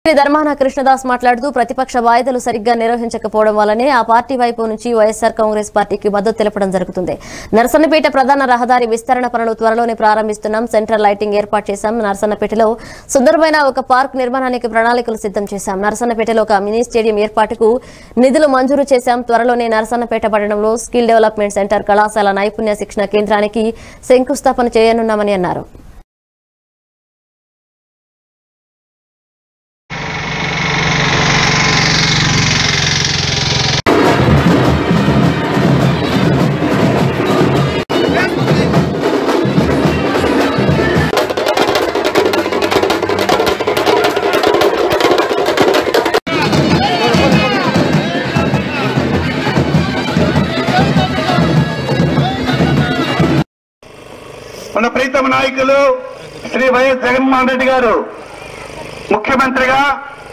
శ్రీ ధర్మాన కృష్ణదాస్ మాట్లాడుతూ ప్రతిపక్ష వాయిదలు సరిగ్గా నిర్వహించకపోవడం వల్లనే ఆ పార్టీ వైపు నుంచి వైఎస్ఆర్ కాంగ్రెస్ పార్టీకి మద్దతు తెలపడం జరుగుతుంది నరసన్నపేట ప్రధాన రహదారి విస్తరణ పనులు త్వరలోనే ప్రారంభిస్తున్నాం సెంట్రల్ లైటింగ్ ఏర్పాటు చేశాం నరసన్నపేటలో సుందరమైన ఒక పార్క్ నిర్మాణానికి ప్రణాళికలు సిద్ధం చేశాం నరసన్నపేటలో ఒక మినీ స్టేడియం ఏర్పాటుకు నిధులు మంజూరు చేశాం త్వరలోనే నరసన్నపేట పట్టణంలో స్కిల్ డెవలప్మెంట్ సెంటర్ కళాశాల నైపుణ్య శిక్షణ కేంద్రానికి శంకుస్థాపన చేయనున్నామని అన్నారు మన ప్రీతమ నాయకులు శ్రీ వైఎస్ జగన్మోహన్ రెడ్డి గారు ముఖ్యమంత్రిగా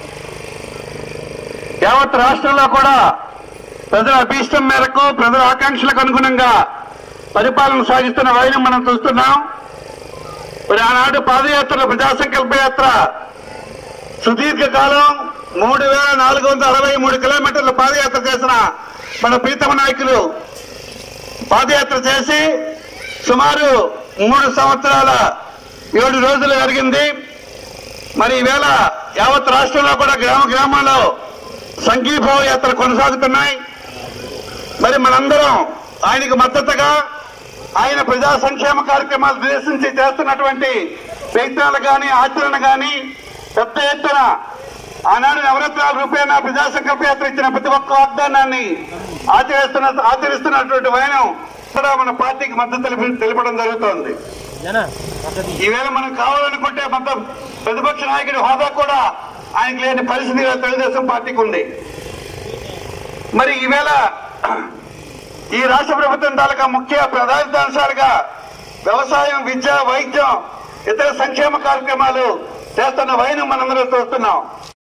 యావత్ రాష్ట్రంలో కూడా ప్రజల అభీష్టం మేరకు ప్రజల ఆకాంక్షలకు అనుగుణంగా పరిపాలన సాగిస్తున్న వైనం మనం చూస్తున్నాం మరి ఆనాడు పాదయాత్ర ప్రజా సంకల్ప యాత్ర సుదీర్ఘకాలం మూడు వేల నాలుగు వందల అరవై మూడు కిలోమీటర్ల పాదయాత్ర చేసిన మన ప్రీతమ నాయకులు పాదయాత్ర చేసి సుమారు మూడు సంవత్సరాల ఏడు రోజులు జరిగింది మరి ఈవేళ యావత్ రాష్ట్రంలో కూడా గ్రామ గ్రామాల్లో సంఘీభావ యాత్ర కొనసాగుతున్నాయి మరి మనందరం ఆయనకు మద్దతుగా ఆయన ప్రజా సంక్షేమ కార్యక్రమాలు ఉద్దేశించి చేస్తున్నటువంటి ప్రయత్నాలు కానీ ఆచరణ కానీ పెద్ద ఎత్తున ఆనాడు నవరత్నాల రూపేణ ప్రజా సంకల్ప యాత్ర ఇచ్చిన ప్రతి ఒక్క వాగ్దానాన్ని ఆచరిస్తున్న ఆచరిస్తున్నటువంటి వైనం కూడా మన పార్టీకి మద్దతు తెలిపి- తెలపడం జరుగుతోంది ఈవేళ మనం కావాలనుకుంటే మొత్తం ప్రతిపక్ష నాయకుడి హోదా కూడా ఆయనకి లేని పరిస్థితి ఈవేళ తెలుగుదేశం పార్టీకి ఉంది మరి ఈవేళ ఈ రాష్ట్ర ప్రభుత్వం తాలూకా ముఖ్య ప్రాధాన్యతాంశాలుగా వ్యవసాయం విద్య వైద్యం ఇతర సంక్షేమ కార్యక్రమాలు చేస్తున్న వైనం మనందరం చూస్తున్నాం